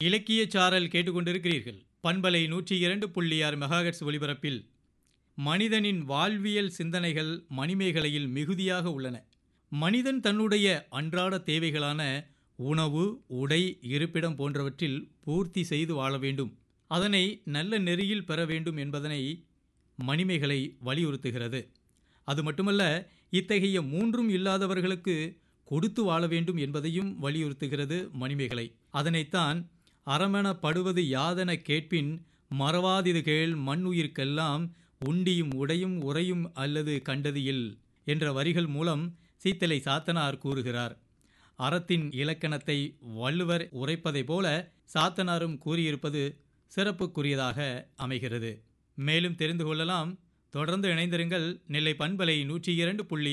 இலக்கிய சாரல் கேட்டுக்கொண்டிருக்கிறீர்கள் பண்பலை நூற்றி இரண்டு புள்ளி ஆறு மெகாஹெட்ஸ் ஒலிபரப்பில் மனிதனின் வாழ்வியல் சிந்தனைகள் மணிமேகலையில் மிகுதியாக உள்ளன மனிதன் தன்னுடைய அன்றாட தேவைகளான உணவு உடை இருப்பிடம் போன்றவற்றில் பூர்த்தி செய்து வாழ வேண்டும் அதனை நல்ல நெறியில் பெற வேண்டும் என்பதனை மணிமேகலை வலியுறுத்துகிறது அது மட்டுமல்ல இத்தகைய மூன்றும் இல்லாதவர்களுக்கு கொடுத்து வாழ வேண்டும் என்பதையும் வலியுறுத்துகிறது மணிமேகலை அதனைத்தான் அறமெனப்படுவது யாதென கேட்பின் மறவாதிது கேள் மண்ணுயிர்க்கெல்லாம் உண்டியும் உடையும் உறையும் அல்லது கண்டது இல் என்ற வரிகள் மூலம் சீத்தலை சாத்தனார் கூறுகிறார் அறத்தின் இலக்கணத்தை வள்ளுவர் உரைப்பதைப் போல சாத்தனாரும் கூறியிருப்பது சிறப்புக்குரியதாக அமைகிறது மேலும் தெரிந்து கொள்ளலாம் தொடர்ந்து இணைந்திருங்கள் நெல்லை பண்பலை நூற்றி இரண்டு புள்ளி